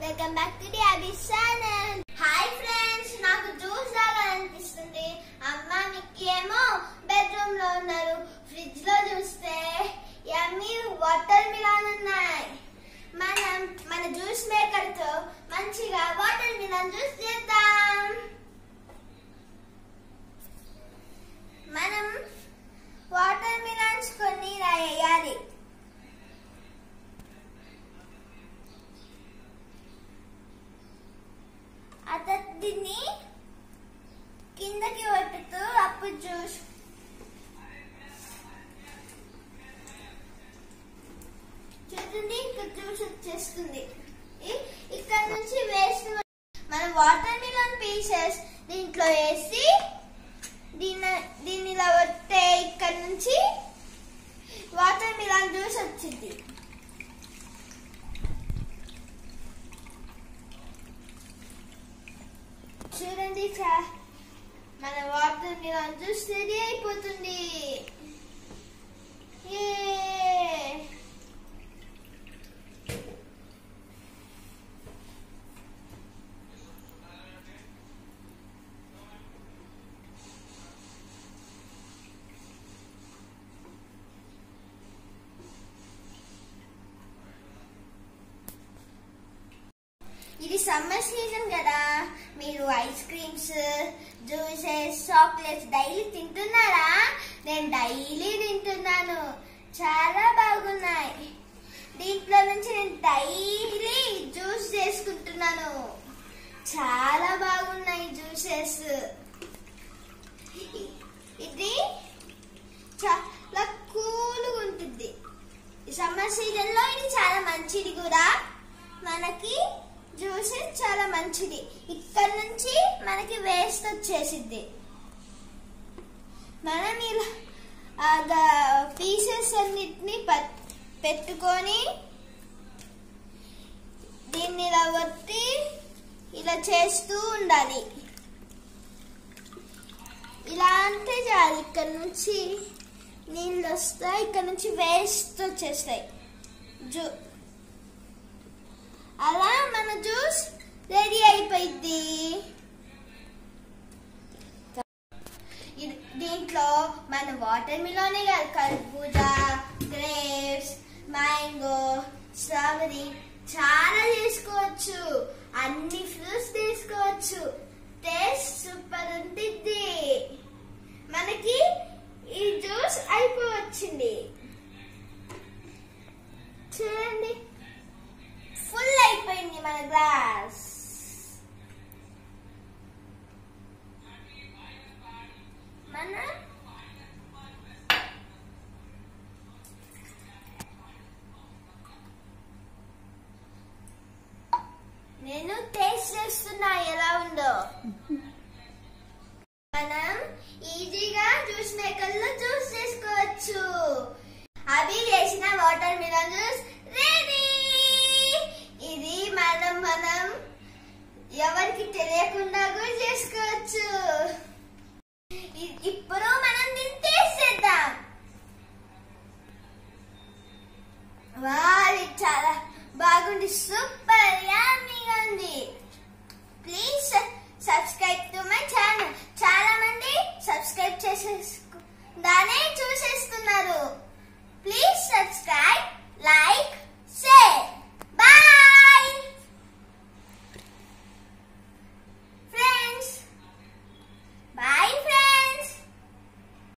Welcome back to the channel hi friends నాకు juice తాగాలనిపిస్తుంది అమ్మ మిక్కీ ఏమో బెడ్రూమ్ లో ఉన్నారు ఫ్రిడ్జ్ లో చూస్తే యమ్మీ వాటర్ మిలాన్ ఉన్నాయి మనం మన జ్యూస్ మేకర్ తో మంచిగా వాటర్ మిలాన్ జ్యూస్ చేద్దాం మనం వాటర్ మిలాన్స్ కొన్ని ఇలా వేయాలి అతను దీన్ని కిందకి పట్టుతూ అప్పుడు జ్యూస్ చూడండి ఇక్కడ జ్యూస్ వచ్చేస్తుంది ఇ- ఇక్కడ నుంచి వేస్ట్ మనం వాటర్ మిలన్ పీసెస్ దీంట్లో వేసి దీన్ని దీన్ని ఇలా వస్తే ఇక్కడ నుంచి వాటర్ మిలన్ జ్యూస్ వచ్చింది చూడండి చా- మన వాటర్ మిలన్ జ్యూస్ రెడీ అయిపోతుంది Yay! ఇది సమ్మర్ సీజన్ కదా మీరు ice creams juices chocolates daily తింటున్నారా నేను డైలీ తింటున్నాను చాలా బాగున్నాయి దీంట్లో నుంచి నేను డైలీ జ్యూస్ చేసుకుంటున్నాను చాలా బాగున్నాయి జ్యూసెస్ ఇది చాలా కూల్గా ఉంటుంది ఈ సమ్మర్ సీజన్ లో ఇది చాలా మంచిది కూడా మనకి జ్యూసెస్ చాలా మంచిది ఇక్కడ నుంచి మనకి వేస్ట్ వచ్చేసిద్ది మనం ఇలా పీసెస్ అన్నిటిని పట్- పెట్టుకొని దీన్ని ఇలా ఒత్తి ఇలా చేస్తూ ఉండాలి ఇలా అంటే చాలు ఇక్కడ నుంచి నీళ్ళు వస్తాయి ఇక్కడ నుంచి వేస్ట్ వచ్చేస్తాయి జూ అలా మన జ్యూస్ రెడీ అయిపోయింది ఇది- దీంట్లో మన వాటర్ మిలోనే కాదు కర్బూజా గ్రేప్స్ మ్యాంగో స్ట్రాబెరీ చాలా తీసుకోవచ్చు అన్ని ఫ్రూట్స్ తీసుకోవచ్చు టేస్ట్ సూపర్ ఉంటుంది మనకి ఈ జ్యూస్ అయిపోవచ్చింది చూడండి ఫుల్ అయిపోయింది మన గ్లాస్ మన నేను టేస్ట్ చేస్తున్నా ఎలా ఉందో మనం ఈజీగా జ్యూస్ మేకర్ లో జ్యూస్ చేసుకోవచ్చు అవి చేసిన వాటర్ మిలన్ జ్యూస్ రెడీ ఇది మనం మనం ఎవరికి తెలియకుండా కూడా చేసుకోవచ్చు ఇ- ఇప్పుడు మనం దీన్ని టేస్ట్ చేద్దాం వా ఇది చాలా బాగుంది సూపర్ యామీగా ఉంది please subscribe to my channel చాలా మంది సబ్స్క్రైబ్ చేసేసు దానే చూసేస్తున్నారు ప్లీజ్ సబ్స్క్రైబ్ లైక్